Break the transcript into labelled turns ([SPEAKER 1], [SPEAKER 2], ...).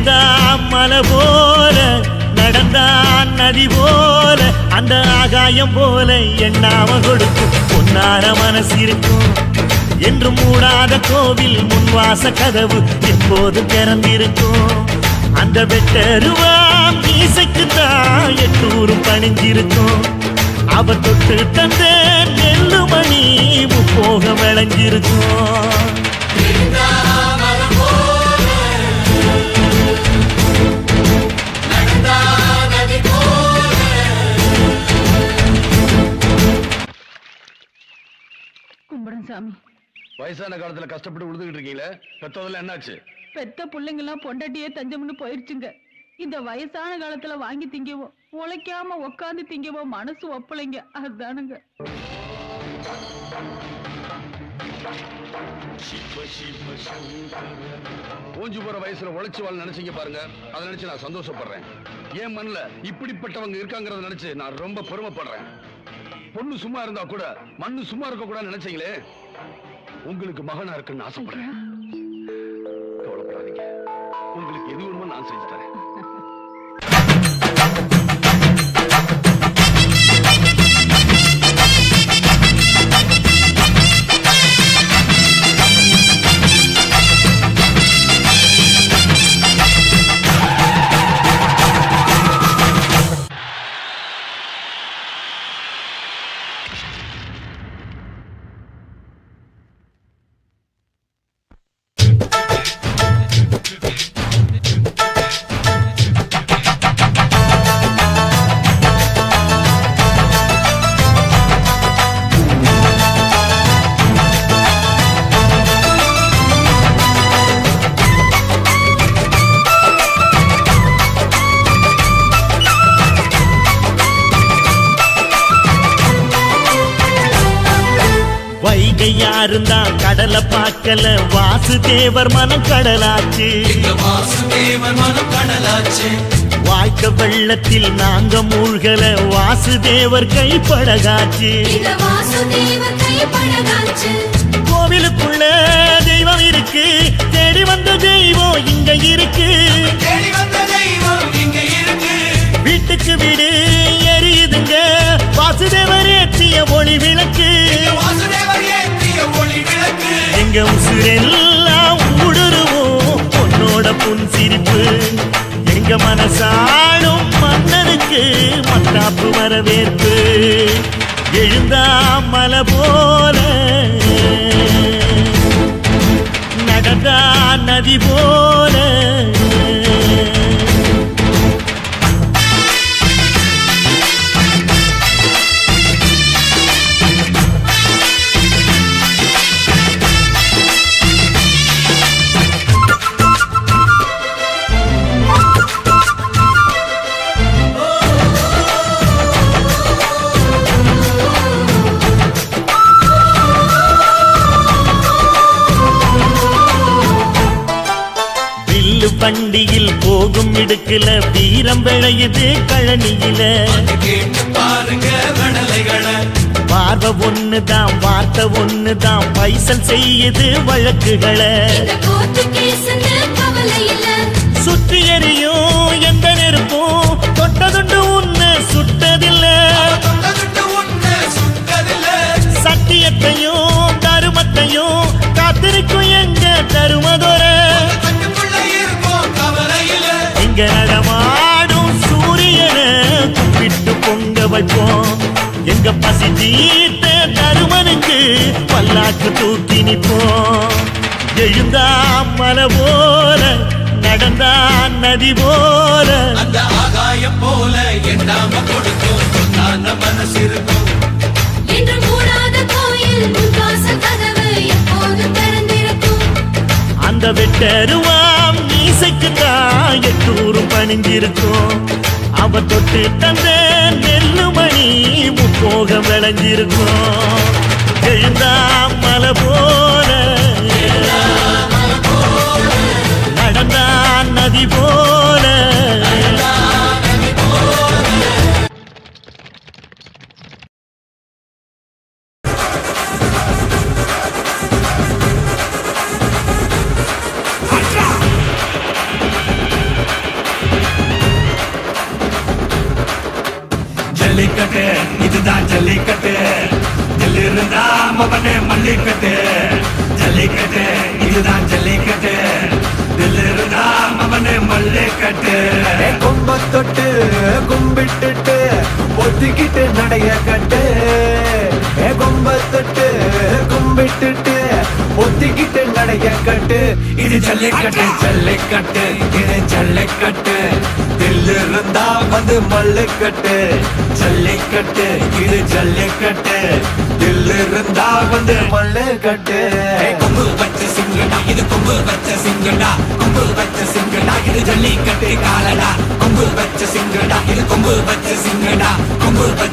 [SPEAKER 1] எழுந்தான் மலை போல நடந்தான் நதி போல அந்த ஆகாயம் போல எண்ணாம கொடுக்கும் பொன்னார மனசு இருக்கும் என்று மூடாத கோவில் முன்வாச கதவு எப்போது திறந்திருக்கும் அந்த வெட்டருவாம் மீசைக்கு தான் எட்டூரும் பணிஞ்சிருக்கும் அவ தொட்டு தந்த நெல்லுமணி முப்போக விளைஞ்சிருக்கும்
[SPEAKER 2] கும்பிடன் சாமி
[SPEAKER 3] வயசான காலத்துல கஷ்டப்பட்டு உழுதுகிட்டு இருக்கீங்களே பெத்ததெல்லாம் என்னாச்சு
[SPEAKER 2] பெத்த பிள்ளைங்கெல்லாம் பொண்டாட்டியே தஞ்சம்னு போயிருச்சுங்க இந்த வயசான காலத்துல வாங்கி திங்கவோ உழைக்காம உக்காந்து திங்கவோ மனசு ஒப்பலைங்க அதுதானுங்க
[SPEAKER 3] ஓஞ்சு போற வயசுல உழைச்சு வாழ நினைச்சீங்க பாருங்க அதை நினைச்சு நான் சந்தோஷப்படுறேன் என் மண்ணுல இப்படிப்பட்டவங்க இருக்காங்கறத நினைச்சு நான் ரொம்ப பெருமைப்படுறேன் பொண்ணு சும்மா இருந்தா கூட மண்ணு சும்மா இருக்க கூட நினைச்சீங்களே உங்களுக்கு மகனா இருக்குன்னு ஆசைப்படுறேன் கவலைப்படாதீங்க உங்களுக்கு எது வேணுமோ நான் செஞ்சு தரேன்
[SPEAKER 1] வைகை யாருந்தான் கடலை பார்க்கல வாசுதேவர் மனம் கடலாச்சு
[SPEAKER 4] வாசுதேவன் மனம் கடலாச்சு
[SPEAKER 1] வாய்க்க வெள்ளத்தில் நாங்க மூழ்கல வாசுதேவர் கைப்படகாச்சு
[SPEAKER 5] இந்த வாசுதேவ கைப்படகாச்சு
[SPEAKER 1] கோவிலுக்குள்ள தெய்வம் இருக்கு தேடி வந்த தெய்வம் இங்க இருக்கு
[SPEAKER 4] தேடி வந்த தெய்வம் இங்க இருக்கு
[SPEAKER 1] வீட்டுக்கு வீடு எரியுதுங்க வாசுதேவர் ஏற்றிய ஒளி விளக்கு
[SPEAKER 4] வாசுதேவர் ஏற்றிய ஒளி விளக்கு
[SPEAKER 1] எங்க உசுரெல்லாம் ஊடுருவோம் உன்னோட புன் சிரிப்பு எங்க மனசாளும் மன்னனுக்கு மத்தாப்பு வரவேற்பு எழுந்தா மலை போல நடந்தா நதி போல வில்லு வண்டியில் போகும் இடுக்குல வீரம் விளையுது கழனியில
[SPEAKER 4] கேட்டு பாருங்க வடலைகளை
[SPEAKER 1] பார்வை ஒண்ணுதான் வார்த்தை ஒண்ணுதான் பைசல் செய்யுது வழக்குகளை
[SPEAKER 5] இந்த கோர்ட்டு கேஸ்ன்னு கவலை இல்ல
[SPEAKER 1] சுற்றி எறியும் எந்த நெருப்பும் தொட்டதுண்டு உன்னை சுட்டதில்ல
[SPEAKER 4] தொட்டதுட்டு உன்னை சுட்டதில்ல
[SPEAKER 1] சத்தியத்தையும் தருமத்தையும் காத்திருக்கும் எங்க தருமதொர
[SPEAKER 4] கட்டுக்குள்ள இருப்போம் கவலையில
[SPEAKER 1] இங்க நடமாடும் சூரியனை கும்பிட்டு பொங்க வைப்போம் எங்க பசி தீர்த்த தருமனுக்கு பல்லாக்கு தூக்கி நிப்போம் எழுந்தா மலை போல நடந்தா நதி போல
[SPEAKER 4] அந்த ஆகாயம் போல எண்ணாம கொடுக்கும் பொன்னான மனசு இருக்கும்
[SPEAKER 5] என்று மூடாத கோயில் முன்வாச கதவு எப்போது திறந்திருக்கும்
[SPEAKER 1] அந்த வெட்டருவாம் மீசைக்கு தான் எட்டூரும் பணிஞ்சிருக்கும் அவ தொட்டு தந்த நெல்லுமணி முப்போக விளைஞ்சிருக்கும் எழுந்தா மலை போல நடந்தா நதி போல
[SPEAKER 4] ஜல்லிக்கட்டு இதுதான் ஜல்லிக்கட்டு தில் இருந்தா மவனே மல்லிக்கட்டு ஜல்லிக்கட்டு இதுதான் ஜல்லிக்கட்டு தில் இருந்தா மவனே மல்லிக்கட்டு
[SPEAKER 6] கொம்ப தொட்டு கும்பிட்டுட்டு ஒத்திக்கிட்டு நடைய கட்டு ஏ கொம்ப தொட்டு கும்பிட்டுட்டு ஒத்திக்கிட்டு நடைய கட்டு
[SPEAKER 4] இது ஜல்லிக்கட்டு ஜல்லிக்கட்டு இது ஜல்லிக்கட்டு
[SPEAKER 6] தில் இருந்தா வந்து மல்லுக்கட்டு
[SPEAKER 4] ஜல்லிக்கட்டு இது ஜல்லிக்கட்டு
[SPEAKER 6] தில் இருந்தா வந்து மல்லுக்கட்டு
[SPEAKER 4] ஏய், கொம்பு வச்ச சிங்கடா இது கொம்பு வச்ச சிங்கடா கொம்பு வச்ச சிங்கடா இது ஜல்லிக்கட்டு காலடா கொம்பு வச்ச சிங்கடா இது கொம்பு வச்ச சிங்கடா கொம்பு வச்ச